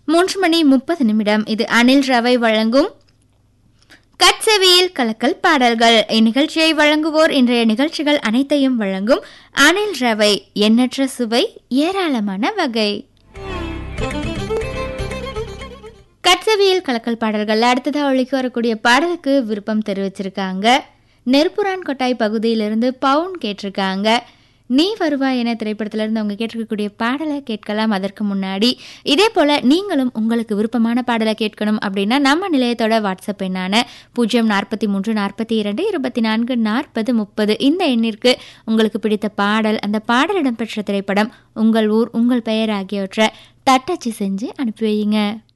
மூன்று மணி முப்பது நிமிடம் இது அனில் ரவை வழங்கும் கட்செவியில் கலக்கல் பாடல்கள் இந்நிகழ்ச்சியை வழங்குவோர் இன்றைய நிகழ்ச்சிகள் அனைத்தையும் வழங்கும் அனில் ரவை எண்ணற்ற சுவை ஏராளமான வகை கட்சவியல் கலக்கல் பாடல்கள் அடுத்ததாக ஒழிக்க வரக்கூடிய பாடலுக்கு விருப்பம் தெரிவிச்சிருக்காங்க நெருப்புரான் கொட்டாய் பகுதியிலிருந்து பவுன் கேட்டிருக்காங்க நீ வருவாய் என திரைப்படத்திலிருந்து அவங்க கேட்டிருக்கக்கூடிய பாடலை கேட்கலாம் அதற்கு முன்னாடி இதே போல் நீங்களும் உங்களுக்கு விருப்பமான பாடலை கேட்கணும் அப்படின்னா நம்ம நிலையத்தோட வாட்ஸ்அப் எண்ணான பூஜ்ஜியம் நாற்பத்தி மூன்று நாற்பத்தி இரண்டு இருபத்தி நான்கு நாற்பது முப்பது இந்த எண்ணிற்கு உங்களுக்கு பிடித்த பாடல் அந்த பாடல் இடம்பெற்ற திரைப்படம் உங்கள் ஊர் உங்கள் பெயர் ஆகியவற்றை தட்டச்சு செஞ்சு அனுப்பி வையுங்க